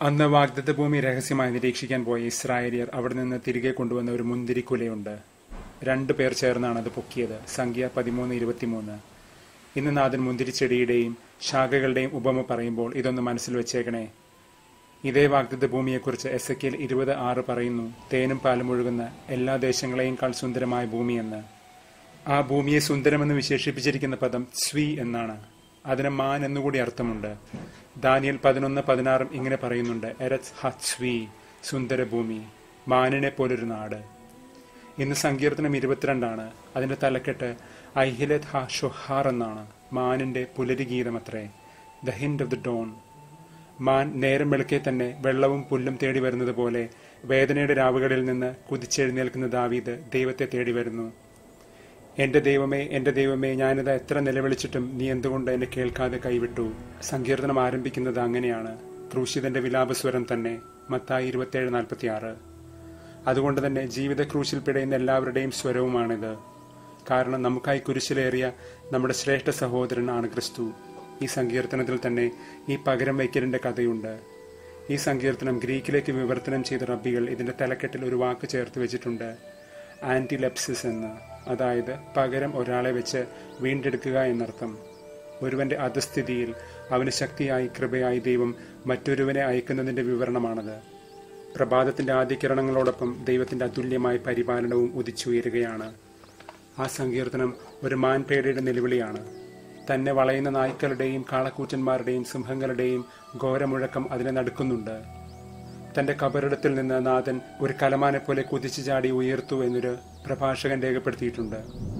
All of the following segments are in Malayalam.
അന്ന് വാഗ്ദത്ത ഭൂമി രഹസ്യമായി നിരീക്ഷിക്കാൻ പോയ ഇസ്രായേലിയർ അവിടെ നിന്ന് തിരികെ കൊണ്ടുവന്ന ഒരു മുന്തിരിക്കുലയുണ്ട് രണ്ടു പേർ ചേർന്നാണ് അത് പൊക്കിയത് സംഖ്യ പതിമൂന്ന് ഇരുപത്തിമൂന്ന് ഇന്ന് നാഥൻ മുന്തിരിച്ചെടിയുടെയും ശാഖകളുടെയും ഉപമ പറയുമ്പോൾ ഇതൊന്ന് മനസ്സിൽ വെച്ചേക്കണേ ഇതേ വാഗ്ദത്ത ഭൂമിയെക്കുറിച്ച് എസ് എ കെൽ ഇരുപത് ആറ് പറയുന്നു തേനും പാലും ഒഴുകുന്ന എല്ലാ ദേശങ്ങളെയുംക്കാൾ സുന്ദരമായ ഭൂമിയെന്ന് ആ ഭൂമിയെ സുന്ദരമെന്ന് വിശേഷിപ്പിച്ചിരിക്കുന്ന പദം സ്വി എന്നാണ് അതിന് മാൻ എന്നുകൂടി അർത്ഥമുണ്ട് ദാനിയൽ പതിനൊന്ന് പതിനാറും ഇങ്ങനെ പറയുന്നുണ്ട് എരത് ഹത്സ്വി സുന്ദരഭൂമി മാനിനെ പോലൊരു നാട് ഇന്ന് സങ്കീർത്തനം ഇരുപത്തിരണ്ടാണ് അതിന്റെ തലക്കെട്ട് ഐഹിലത് ഹ ഷൊഹാർ എന്നാണ് മാനിന്റെ പുലരിഗീതമത്രേ the hind of the dawn മാൻ നേരം വെളുക്കെ തന്നെ വെള്ളവും പുല്ലും തേടി വരുന്നത് പോലെ വേദനയുടെ രാവുകളിൽ നിന്ന് കുതിച്ചെഴുന്നേൽക്കുന്ന ദാവീദ് ദൈവത്തെ തേടി വരുന്നു എന്റെ ദൈവമേ എന്റെ ദൈവമേ ഞാനിത് എത്ര നിലവിളിച്ചിട്ടും നീ എന്തുകൊണ്ട് എന്നെ കേൾക്കാതെ കൈവിട്ടു സങ്കീർത്തനം ആരംഭിക്കുന്നത് അങ്ങനെയാണ് ക്രൂശിതന്റെ വിലാപസ്വരം തന്നെ മത്തായി ഇരുപത്തിയേഴ് നാൽപ്പത്തി ആറ് അതുകൊണ്ട് തന്നെ ജീവിത ക്രൂശിൽ പിടയുന്ന എല്ലാവരുടെയും സ്വരവുമാണിത് കാരണം നമുക്കായി കുരിശിലേറിയ നമ്മുടെ ശ്രേഷ്ഠ സഹോദരൻ ആണ് ക്രിസ്തു ഈ സങ്കീർത്തനത്തിൽ തന്നെ ഈ പകരം വയ്ക്കലിന്റെ കഥയുണ്ട് ഈ സങ്കീർത്തനം ഗ്രീക്കിലേക്ക് വിവർത്തനം ചെയ്ത റബ്ബികൾ ഇതിന്റെ തലക്കെട്ടിൽ ഒരു വാക്ക് ചേർത്ത് വെച്ചിട്ടുണ്ട് ആന്റിലെപ്സിസ് എന്ന് അതായത് പകരം ഒരാളെ വെച്ച് വീണ്ടെടുക്കുക എന്നർത്ഥം ഒരുവന്റെ അധസ്ഥിതിയിൽ അവന് ശക്തിയായി കൃപയായി ദൈവം മറ്റൊരുവനെ അയക്കുന്നതിന്റെ വിവരണമാണത് പ്രഭാതത്തിന്റെ ആദ്യകിരണങ്ങളോടൊപ്പം ദൈവത്തിന്റെ അതുല്യമായ പരിപാലനവും ഉദിച്ചുയരുകയാണ് ആ സങ്കീർത്തനം ഒരു മാൻപേടയുടെ നിലവിളിയാണ് തന്നെ വളയുന്ന നായ്ക്കളുടെയും കാളക്കൂറ്റന്മാരുടെയും സിംഹങ്ങളുടെയും ഘോരമുഴക്കം അതിനെ നടുക്കുന്നുണ്ട് തന്റെ കബറിടത്തിൽ നിന്ന് നാഥൻ ഒരു കലമാനെ പോലെ കുതിച്ചു ചാടി ഉയർത്തു എന്നൊരു പ്രഭാഷകൻ രേഖപ്പെടുത്തിയിട്ടുണ്ട്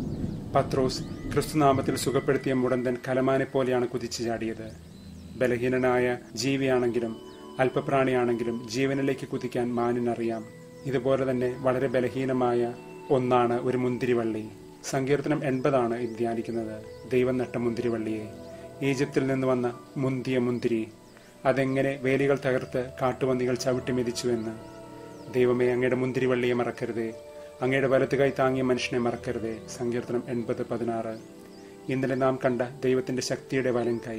പത്രോസ് ക്രിസ്തുനാമത്തിൽ സുഖപ്പെടുത്തിയ മുടന്തൻ കലമാനെ പോലെയാണ് കുതിച്ചു ചാടിയത് ബലഹീനനായ ജീവിയാണെങ്കിലും അല്പപ്രാണിയാണെങ്കിലും ജീവനിലേക്ക് കുതിക്കാൻ മാനിനറിയാം ഇതുപോലെ തന്നെ വളരെ ബലഹീനമായ ഒന്നാണ് ഒരു മുന്തിരിവള്ളി സങ്കീർത്തനം എൺപതാണ് ഇത് ധ്യാനിക്കുന്നത് ദൈവം നട്ട മുന്തിരിവള്ളിയെ ഈജിപ്തിൽ നിന്ന് വന്ന മുന്തിയ മുന്തിരി അതെങ്ങനെ വേലികൾ തകർത്ത് കാട്ടുപന്നികൾ ചവിട്ടി മെതിച്ചുവെന്ന് ദൈവമേ അങ്ങയുടെ മുന്തിരിവള്ളിയെ മറക്കരുതേ അങ്ങയുടെ വലത്ത് കൈ താങ്ങിയ മനുഷ്യനെ മറക്കരുതേ സങ്കീർത്തനം എൺപത് പതിനാറ് ഇന്നലെ നാം കണ്ട ദൈവത്തിന്റെ ശക്തിയുടെ വലം കൈ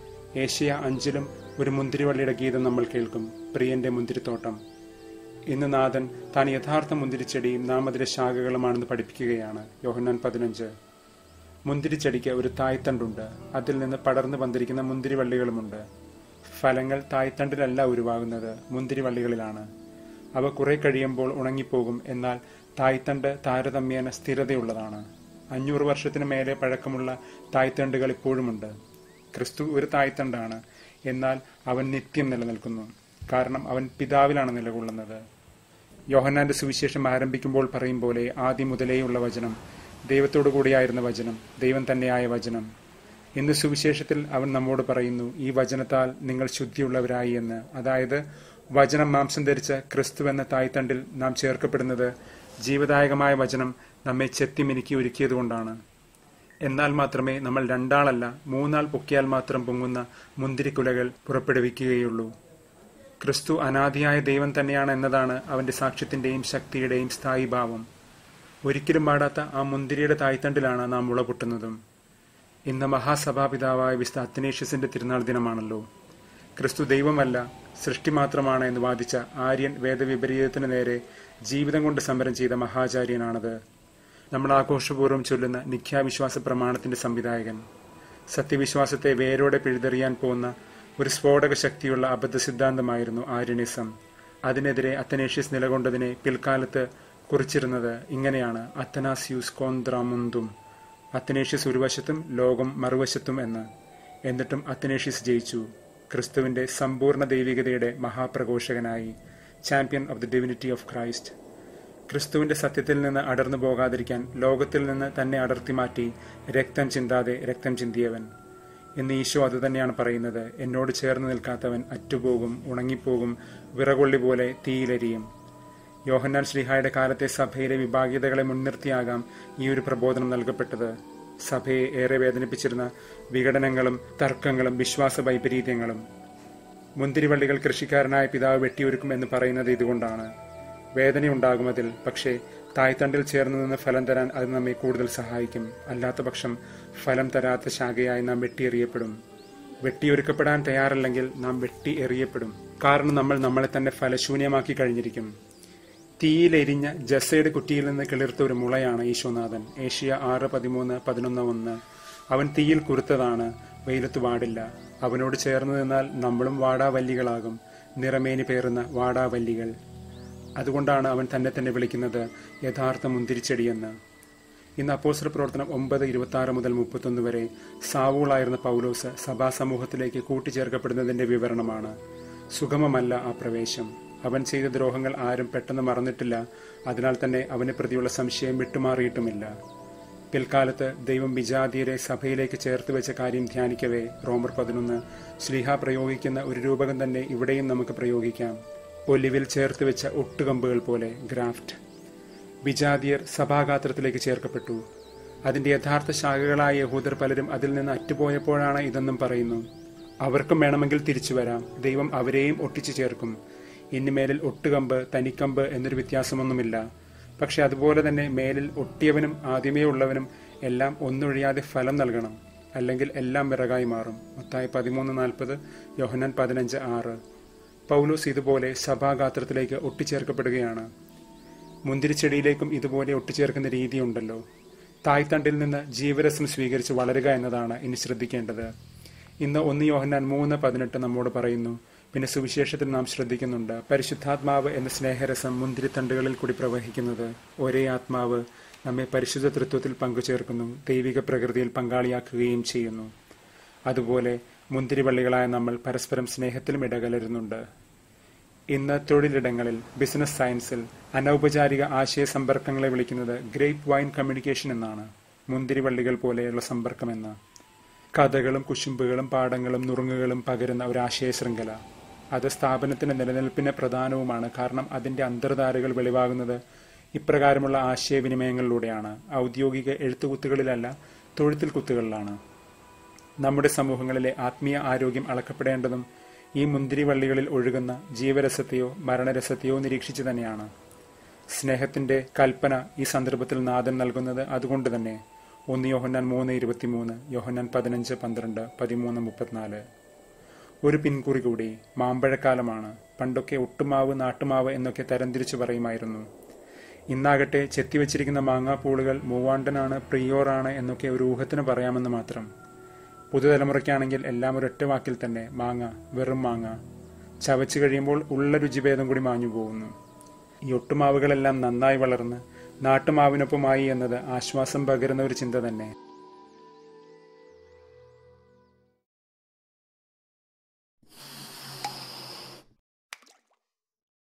ഏഷ്യ അഞ്ചിലും ഒരു മുന്തിരിവള്ളിയുടെ ഗീതം നമ്മൾ കേൾക്കും പ്രിയന്റെ മുന്തിരിത്തോട്ടം ഇന്ന് നാഥൻ താൻ യഥാർത്ഥ മുന്തിരിച്ചെടിയും നാം അതിലെ ശാഖകളുമാണെന്ന് പഠിപ്പിക്കുകയാണ് യോഹന്നാൻ പതിനഞ്ച് മുന്തിരിച്ചെടിക്ക് ഒരു തായ്തണ്ടുണ്ട് അതിൽ നിന്ന് പടർന്നു വന്നിരിക്കുന്ന മുന്തിരിവള്ളികളുമുണ്ട് ഫലങ്ങൾ തായ്തണ്ടിലല്ല ഉരുവാകുന്നത് മുന്തിരിവള്ളികളിലാണ് അവ കുറെ കഴിയുമ്പോൾ ഉണങ്ങിപ്പോകും എന്നാൽ തായ്തണ്ട് താരതമ്യേന സ്ഥിരതയുള്ളതാണ് അഞ്ഞൂറ് വർഷത്തിന് മേലെ പഴക്കമുള്ള തായ്തണ്ടുകൾ ഇപ്പോഴുമുണ്ട് ക്രിസ്തു ഒരു തായ്തണ്ടാണ് എന്നാൽ അവൻ നിത്യം നിലനിൽക്കുന്നു കാരണം അവൻ പിതാവിലാണ് നിലകൊള്ളുന്നത് യോഹന്നാന്റെ സുവിശേഷം ആരംഭിക്കുമ്പോൾ പറയും പോലെ ആദ്യം മുതലേയുള്ള വചനം ദൈവത്തോടു കൂടിയായിരുന്ന വചനം ദൈവം തന്നെയായ വചനം ഇന്ന് സുവിശേഷത്തിൽ അവൻ നമ്മോട് പറയുന്നു ഈ വചനത്താൽ നിങ്ങൾ ശുദ്ധിയുള്ളവരായി എന്ന് അതായത് വചനം മാംസം ധരിച്ച ക്രിസ്തു എന്ന തായ്തണ്ടിൽ നാം ചേർക്കപ്പെടുന്നത് ജീവദായകമായ വചനം നമ്മെ ചെത്തിമിനുക്കി ഒരുക്കിയതുകൊണ്ടാണ് എന്നാൽ മാത്രമേ നമ്മൾ രണ്ടാളല്ല മൂന്നാൾ പൊക്കിയാൽ മാത്രം പൊങ്ങുന്ന മുന്തിരിക്കുലകൾ പുറപ്പെടുവിക്കുകയുള്ളൂ ക്രിസ്തു അനാദിയായ ദൈവം തന്നെയാണ് എന്നതാണ് അവന്റെ സാക്ഷ്യത്തിന്റെയും ശക്തിയുടെയും സ്ഥായി ഭാവം ഒരിക്കലും പാടാത്ത ആ മുന്തിരിയുടെ തായ്തണ്ടിലാണ് നാം മുളപൊട്ടുന്നതും ഇന്ന് മഹാസഭാപിതാവായ വിശുദ്ധ അത്തനേഷ്യസിന്റെ തിരുനാൾ ദിനമാണല്ലോ ക്രിസ്തു ദൈവമല്ല സൃഷ്ടി മാത്രമാണ് എന്ന് വാദിച്ച ആര്യൻ വേദവിപരീതത്തിന് നേരെ ജീവിതം കൊണ്ട് സമരം ചെയ്ത മഹാചാര്യനാണത് നമ്മൾ ആഘോഷപൂർവ്വം ചൊല്ലുന്ന നിഖ്യാവിശ്വാസ പ്രമാണത്തിന്റെ സംവിധായകൻ സത്യവിശ്വാസത്തെ വേരോടെ പിഴുതെറിയാൻ പോകുന്ന ഒരു സ്ഫോടക ശക്തിയുള്ള അബദ്ധ സിദ്ധാന്തമായിരുന്നു ആര്യനിസം അതിനെതിരെ അത്തനേഷ്യസ് നിലകൊണ്ടതിനെ പിൽക്കാലത്ത് കുറിച്ചിരുന്നത് ഇങ്ങനെയാണ് അത്തനാസ്യൂസ് കോന്ത്രാമുന്തും അത്തനേഷ്യസ് ഒരു വശത്തും ലോകം മറുവശത്തും എന്ന് എന്നിട്ടും അത്തനേഷ്യസ് ജയിച്ചു ക്രിസ്തുവിന്റെ സമ്പൂർണ്ണ ദൈവികതയുടെ മഹാപ്രഘോഷകനായി champion of the divinity of Christ ക്രിസ്തുവിന്റെ സത്യത്തിൽ നിന്ന് അടർന്നു പോകാതിരിക്കാൻ ലോകത്തിൽ നിന്ന് തന്നെ അടർത്തി മാറ്റി രക്തം ചിന്താതെ രക്തം ചിന്തിയവൻ എന്ന് ഈശോ അതുതന്നെയാണ് പറയുന്നത് എന്നോട് ചേർന്ന് നിൽക്കാത്തവൻ അറ്റുപോകും ഉണങ്ങിപ്പോകും വിറകൊള്ളി പോലെ തീയിലെരിയും യോഹന്നാൻ ശ്രീഹായുടെ കാലത്തെ സഭയിലെ വിഭാഗീയതകളെ മുൻനിർത്തിയാകാം ഈ ഒരു പ്രബോധനം നൽകപ്പെട്ടത് സഭയെ ഏറെ വേദനിപ്പിച്ചിരുന്ന വിഘടനങ്ങളും തർക്കങ്ങളും വിശ്വാസ വൈപരീത്യങ്ങളും മുന്തിരിവള്ളികൾ കൃഷിക്കാരനായ പിതാവ് വെട്ടിയൊരുക്കും എന്ന് പറയുന്നത് ഇതുകൊണ്ടാണ് വേദനയുണ്ടാകും അതിൽ പക്ഷേ തായ്തണ്ടിൽ ചേർന്ന് നിന്ന് ഫലം തരാൻ അത് നമ്മെ കൂടുതൽ സഹായിക്കും അല്ലാത്ത പക്ഷം ഫലം തരാത്ത ശാഖയായി നാം വെട്ടിയെറിയപ്പെടും വെട്ടിയൊരുക്കപ്പെടാൻ തയ്യാറല്ലെങ്കിൽ നാം വെട്ടി എറിയപ്പെടും കാരണം നമ്മൾ നമ്മളെ തന്നെ ഫലശൂന്യമാക്കി കഴിഞ്ഞിരിക്കും തീയിലെരിഞ്ഞ ജസയുടെ കുറ്റിയിൽ നിന്ന് കിളിർത്ത ഒരു മുളയാണ് ഈശോനാഥൻ ഏഷ്യ ആറ് പതിമൂന്ന് പതിനൊന്ന് ഒന്ന് അവൻ തീയിൽ കുരുത്തതാണ് വെയിലത്ത് വാടില്ല അവനോട് ചേർന്ന് നിന്നാൽ നമ്മളും വാടാവല്ലികളാകും നിറമേനി പേറുന്ന വാടാവല്ലികൾ അതുകൊണ്ടാണ് അവൻ തന്നെ തന്നെ വിളിക്കുന്നത് യഥാർത്ഥ മുന്തിരിച്ചെടിയെന്ന് ഇന്ന് അപ്പോസ്റ്റർ പ്രവർത്തനം ഒമ്പത് ഇരുപത്തി ആറ് മുതൽ മുപ്പത്തൊന്ന് വരെ സാവൂളായിരുന്ന പൗലോസ് സഭാസമൂഹത്തിലേക്ക് കൂട്ടിച്ചേർക്കപ്പെടുന്നതിന്റെ വിവരണമാണ് സുഗമമല്ല ആ പ്രവേശം അവൻ ചെയ്ത ദ്രോഹങ്ങൾ ആരും പെട്ടെന്ന് മറന്നിട്ടില്ല അതിനാൽ തന്നെ അവനെ പ്രതിയുള്ള സംശയം വിട്ടുമാറിയിട്ടുമില്ല പിൽക്കാലത്ത് ദൈവം വിജാതിയരെ സഭയിലേക്ക് ചേർത്ത് വെച്ച കാര്യം ധ്യാനിക്കവേ റോമർ പതിനൊന്ന് ശ്ലീഹ പ്രയോഗിക്കുന്ന ഒരു രൂപകം തന്നെ ഇവിടെയും നമുക്ക് പ്രയോഗിക്കാം ഒലിവിൽ ചേർത്ത് വെച്ച ഒട്ടുകമ്പുകൾ പോലെ ഗ്രാഫ്റ്റ് വിജാതിയർ സഭാഗാത്രത്തിലേക്ക് ചേർക്കപ്പെട്ടു അതിന്റെ യഥാർത്ഥ ശാഖകളായ യഹൂദർ പലരും അതിൽ നിന്ന് അറ്റുപോയപ്പോഴാണ് ഇതെന്നും പറയുന്നു അവർക്കും വേണമെങ്കിൽ തിരിച്ചു വരാം ദൈവം അവരെയും ഒട്ടിച്ചു ചേർക്കും ഇനിമേലിൽ ഒട്ടുകമ്പ് തനിക്കമ്പ് എന്നൊരു വ്യത്യാസമൊന്നുമില്ല പക്ഷെ അതുപോലെ തന്നെ മേലിൽ ഒട്ടിയവനും ആദ്യമേ ഉള്ളവനും എല്ലാം ഒന്നൊഴിയാതെ ഫലം നൽകണം അല്ലെങ്കിൽ എല്ലാം വിറകായി മാറും മത്തായി പതിമൂന്ന് നാൽപ്പത് യോഹനാൻ പതിനഞ്ച് ആറ് പൗലോസ് ഇതുപോലെ സഭാഗാത്രത്തിലേക്ക് ഒട്ടിച്ചേർക്കപ്പെടുകയാണ് മുന്തിരിച്ചെടിയിലേക്കും ഇതുപോലെ ഒട്ടിച്ചേർക്കുന്ന രീതിയുണ്ടല്ലോ തായ്തണ്ടിൽ നിന്ന് ജീവരസം സ്വീകരിച്ച് വളരുക എന്നതാണ് ഇനി ശ്രദ്ധിക്കേണ്ടത് ഇന്ന് ഒന്ന് യോഹന്നാൻ മൂന്ന് പതിനെട്ട് നമ്മോട് പറയുന്നു പിന്നെ സുവിശേഷത്തിൽ നാം ശ്രദ്ധിക്കുന്നുണ്ട് പരിശുദ്ധാത്മാവ് എന്ന സ്നേഹരസം മുന്തിരിത്തണ്ടുകളിൽ കൂടി പ്രവഹിക്കുന്നത് ഒരേ ആത്മാവ് നമ്മെ പരിശുദ്ധ തൃത്വത്തിൽ പങ്കുചേർക്കുന്നു ദൈവിക പ്രകൃതിയിൽ പങ്കാളിയാക്കുകയും ചെയ്യുന്നു അതുപോലെ മുന്തിരിവള്ളികളായ നമ്മൾ പരസ്പരം സ്നേഹത്തിലും ഇടകലരുന്നുണ്ട് ഇന്ന് തൊഴിലിടങ്ങളിൽ ബിസിനസ് സയൻസിൽ അനൗപചാരിക ആശയ സമ്പർക്കങ്ങളെ വിളിക്കുന്നത് ഗ്രേപ്പ് വൈൻ കമ്മ്യൂണിക്കേഷൻ എന്നാണ് മുന്തിരിവള്ളികൾ പോലെയുള്ള സമ്പർക്കമെന്ന് കഥകളും കുശുമ്പുകളും പാഠങ്ങളും നുറുങ്ങുകളും പകരുന്ന ഒരു ആശയ ശൃംഖല അത് സ്ഥാപനത്തിന്റെ നിലനിൽപ്പിന് പ്രധാനവുമാണ് കാരണം അതിന്റെ അന്തർധാരകൾ വെളിവാകുന്നത് ഇപ്രകാരമുള്ള ആശയവിനിമയങ്ങളിലൂടെയാണ് ഔദ്യോഗിക എഴുത്തുകുത്തുകളിലല്ല തൊഴുത്തിൽ കുത്തുകളിലാണ് നമ്മുടെ സമൂഹങ്ങളിലെ ആത്മീയ ആരോഗ്യം അളക്കപ്പെടേണ്ടതും ഈ മുന്തിരിവള്ളികളിൽ ഒഴുകുന്ന ജീവരസത്തെയോ മരണരസത്തെയോ നിരീക്ഷിച്ചു തന്നെയാണ് സ്നേഹത്തിന്റെ കൽപ്പന ഈ സന്ദർഭത്തിൽ നാഥൻ നൽകുന്നത് അതുകൊണ്ട് തന്നെ ഒന്ന് യോഹന്നാൻ മൂന്ന് ഇരുപത്തിമൂന്ന് യോഹന്നാൻ പതിനഞ്ച് പന്ത്രണ്ട് പതിമൂന്ന് മുപ്പത്തിനാല് ഒരു പിൻകുറി കൂടി മാമ്പഴക്കാലമാണ് പണ്ടൊക്കെ ഒട്ടുമാവ് നാട്ടുമാവ് എന്നൊക്കെ തരംതിരിച്ചു പറയുമായിരുന്നു ഇന്നാകട്ടെ ചെത്തിവെച്ചിരിക്കുന്ന മാങ്ങാപ്പൂളുകൾ മൂവാണ്ടനാണ് പ്രിയോറാണ് എന്നൊക്കെ ഒരു ഊഹത്തിന് പറയാമെന്ന് മാത്രം പുതുതലമുറയ്ക്കാണെങ്കിൽ എല്ലാം ഒരൊറ്റ വാക്കിൽ തന്നെ മാങ്ങ വെറും മാങ്ങ ചവച്ചു കഴിയുമ്പോൾ ഉള്ള രുചിഭേദം കൂടി മാഞ്ഞു പോകുന്നു ഈ ഒട്ടുമാവുകളെല്ലാം നന്നായി വളർന്ന് നാട്ടുമാവിനൊപ്പമായി എന്നത് ആശ്വാസം പകരുന്ന ഒരു ചിന്ത തന്നെ